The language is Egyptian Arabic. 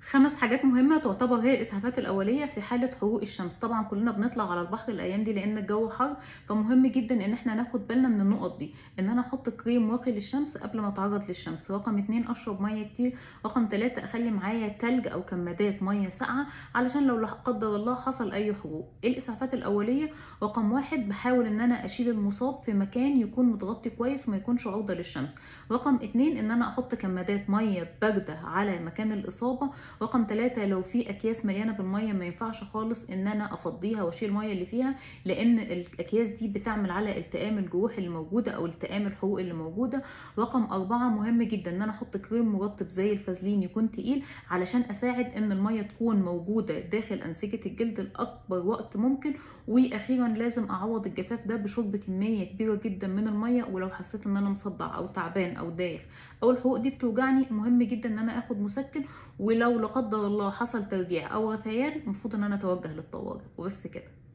خمس حاجات مهمة تعتبر هي الإسعافات الأولية في حالة حروق الشمس طبعا كلنا بنطلع على البحر الأيام دي لأن الجو حر فمهم جدا إن احنا ناخد بالنا من النقط دي إن أنا أحط كريم واقي للشمس قبل ما أتعرض للشمس رقم اتنين أشرب مية كتير رقم تلاتة أخلي معايا تلج أو كمادات مية ساقعة علشان لو لا قدر الله حصل أي حروق الإسعافات الأولية رقم واحد بحاول إن أنا أشيل المصاب في مكان يكون متغطي كويس وما يكونش عرضة للشمس رقم اتنين إن أنا أحط كمادات مية باردة على مكان الإصابة رقم ثلاثة لو في اكياس مليانه بالميه ما ينفعش خالص ان انا افضيها واشيل الميه اللي فيها لان الاكياس دي بتعمل على التئام الجروح اللي موجوده او التئام الحروق اللي موجوده رقم أربعة مهم جدا ان انا احط كريم مرطب زي الفازلين يكون تقيل علشان اساعد ان الميه تكون موجوده داخل انسجه الجلد لاكبر وقت ممكن واخيرا لازم اعوض الجفاف ده بشرب كميه كبيره جدا من الميه ولو حسيت ان انا مصدع او تعبان او دايخ او الحروق دي بتوجعني مهم جدا ان انا اخد مسكن ولو لا قدر الله حصل ترجيع او غثيان المفروض ان انا اتوجه للطوارئ وبس كده